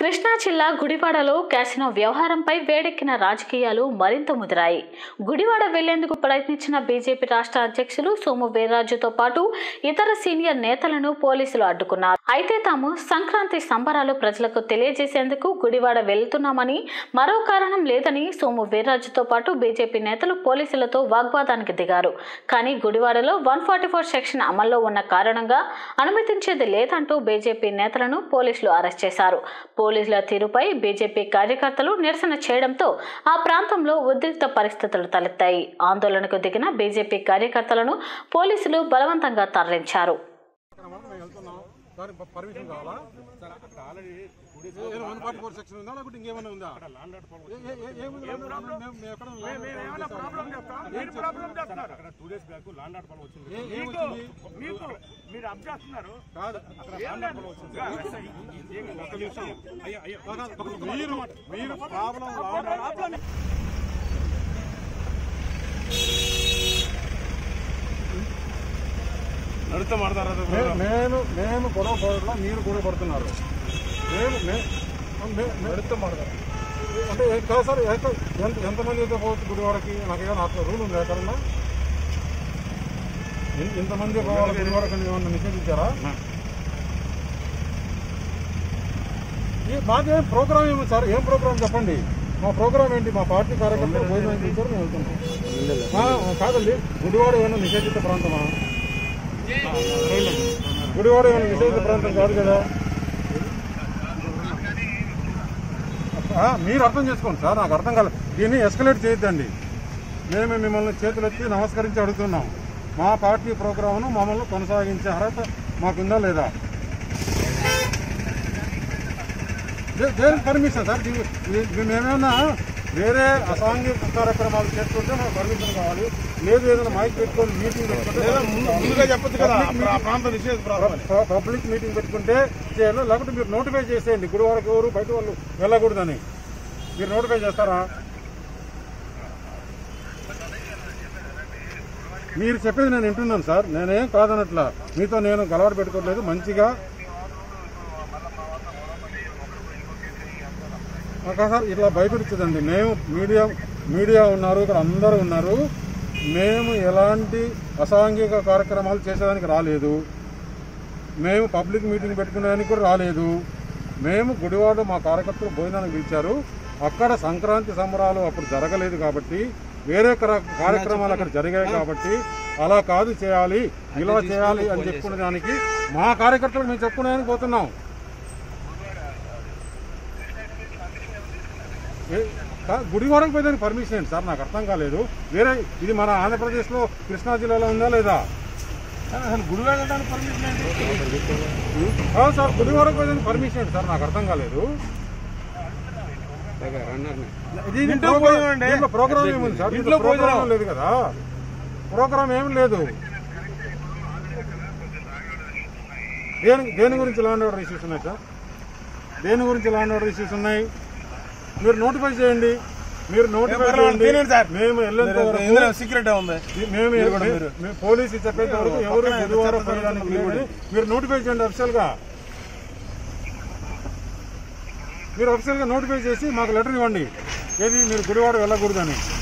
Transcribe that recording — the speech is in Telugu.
కృష్ణా జిల్లా గుడివాడలో క్యాసినో వ్యవహారంపై వేడెక్కిన రాజకీయాలు మరింత ముదిరాయి గుడివాడ వెళ్లేందుకు ప్రయత్నించిన బీజేపీ రాష్ట్ర అధ్యక్షులు సోము వీర్రాజుతో పాటు ఇతర సీనియర్ నేతలను పోలీసులు అడ్డుకున్నారు అయితే తాము సంక్రాంతి సంబరాలు ప్రజలకు తెలియజేసేందుకు గుడివాడ వెళ్తున్నామని మరో కారణం లేదని సోము వీర్రాజుతో పాటు బీజేపీ నేతలు పోలీసులతో వాగ్వాదానికి దిగారు కానీ గుడివాడలో వన్ ఫార్టీ ఫోర్ సెక్షన్ అమల్లో ఉన్న కారణంగా అనుమతించేది లేదంటూ బీజేపీ నేతలను పోలీసులు అరెస్ట్ చేశారు పోలీసుల తీరుపై బీజేపీ కార్యకర్తలు నిరసన చేయడంతో ఆ ప్రాంతంలో ఉద్రిక్త పరిస్థితులు తలెత్తాయి ఆందోళనకు దిగిన బీజేపీ కార్యకర్తలను పోలీసులు బలవంతంగా తరలించారు మనం వెళ్తున్నాం దానికి ప- పర్మిషన్ కావాలా వన్ ఫార్టీ ఫోర్ సెక్షన్ ఉందా లేకపోతే ఇంకేమైనా ఉందా ఏ- ఏ- ఏ- ఏముంది land order? మేము- మేము ఎక్కడ land order problem చేస్తామా? ఏం చెప్తాం? అక్కడ two days back law and order వచ్చింది ఏ- ఏం వచ్చింది మీకు మీరు అప్ చేస్తున్నారు కాదు అక్కడ land order వచ్చింది ఒక్క నిమిషం. కాదు, మీరు మీరు ప్రాబ్లం ప్రాబ్లం నడుస్తూ మాడతారా నేను నేను గొడవ పడట్లా మీరు గొడవ పడుతున్నారు నేను నే- నే- నడుస్తూ మాడతారు అంటే ఏ- కాదు సార్ ఎంత ఎంత- ఎంతమంది అయితే పోవచ్చు గుడివాడకి నాకు ఏమైనా అట్లా రూల్ ఉంది ఎక్కడన్నా ఎన్- ఎంతమంది పోవాలి గుడివాడకి అని ఏమన్నా నిషేధించారా ఈ మాకేం ప్రోగ్రామ్ ఏమి సార్ ఏం ప్రోగ్రామ్ చెప్పండి మా ప్రోగ్రామ్ ఏంటి మా పార్టీ కార్యకర్తలు భోజనం చేశారు మేము వెళ్తున్నాం ఆ, కాదండి గుడివాడ ఏమైనా నిషేధిత ప్రాంతమా గుడివాడ ఏమైనా నిషేధిత ప్రాంతం కాదు కదా ఆ, మీరు అర్థం చేసుకోండి సార్ నాకు అర్థం కాలేదు దీన్ని ఎస్కలేట్ చేయొద్దండి మేము మిమ్మల్ని చేతులెత్తి నమస్కరించి అడుగుతున్నాం మా పార్టీ ప్రోగ్రామ్ను మమ్మల్ని కొనసాగించే అర్హత మాకుందా లేదా దే- దేనికి పర్మిషన్ సార్ ఇది- ఇది- ఇది మేమేమన్నా వేరే అసాంఘిక కార్యక్రమాలు చేస్తుంటే మాకు పర్మిషన్ కావాలి లేదు ఏదైనా మైక్ పెట్టుకొని మీటింగ్ పెట్టుకుంటే ముందుగా చెప్పొచ్చు కదా పబ్లిక్ మీటింగ్- ఆ ప్రాంతం నిషేధ ప్రాంతం ప- పబ్లిక్ మీటింగ్ పెట్టుకుంటే చేయాలి లేకపోతే మీరు నోటిఫై చేసేయండి గుడి వరకు ఎవరు బయట వాళ్ళు వెళ్ళకూడదని మీరు నోటిఫై చేస్తారా మీరు చెప్పేది నేను వింటున్నాను సార్ నేనేం కాదనట్లా మీతో నేను గలవాటు పెట్టుకోవట్లేదు మంచిగా ఒక సార్ ఇట్లా భయపెడుతుందండి మేము మీడియా మీడియా ఉన్నారు ఇక్కడ అందరూ ఉన్నారు మేము ఎలాంటి అసాంఘిక కార్యక్రమాలు చేసేదానికి రాలేదు మేము పబ్లిక్ మీటింగ్ పెట్టుకునేదానికి కూడా రాలేదు మేము గుడివాడ మా కార్యకర్తలు భోజనానికి పిలిచారు అక్కడ సంక్రాంతి సంబరాలు అప్పుడు జరగలేదు కాబట్టి వేరే కర- కార్యక్రమాలు అక్కడ జరిగాయి కాబట్టి అలా కాదు చేయాలి ఇలా చేయాలి అని చెప్పుకునే దానికి మా కార్యకర్తలు మేము చెప్పుకునేదానికి పోతున్నాం ఏ- కా- గుడి వరకు పోయేదానికి పర్మిషన్ ఏంటి సార్ నాకు అర్థం కాలేదు వేరే ఇది మన ఆంధ్రప్రదేశ్లో కృష్ణా జిల్లాలో ఉందా లేదా అసలు గుడి వెళ్ళడానికి పర్మిషన్ ఏంటి కాదు సార్ గుడి వరకు పోయేదానికి పర్మిషన్ ఏంటి సార్ నాకు అర్థం కాలేదు ఇది ఇంట్లో ప్రోగ్రామ్- భోజనం అండి. దీంట్లో ప్రోగ్రామ్ ఏముంది సార్ ఇంట్లో ఇంట్లో ప్రోగ్రామ్ భోజనం. లేదు కదా ప్రోగ్రామ్ ఏమి లేదు దేని దేని గురించి ల్యాండ్ ఆర్డర్ ఇష్యూస్ ఉన్నాయి సార్ దేని గురించి ల్యాండ్ ఆర్డర్ ఇష్యూస్ ఉన్నాయి మీరు నోటిఫై చేయండి మీరు నోటిఫై చేయండి తినండి సార్. మేము వెళ్ళేంత వరకు ఇందులో సీక్రెట్ ఉంది మేము మీరు కూడా మీరు. మేము పోలీసు చెప్పేంత వరకు ఎవరు పక్కన గురువారం చెత్త పోయడానికి చెత్త లేదని మీరు నోటిఫై చేయండి అఫిషియల్ గా మీరు అఫిషియల్ గా నోటిఫై చేసి మాకు లెటర్ ఇవ్వండి ఏది మీరు గుడివాడ వెళ్ళకూడదని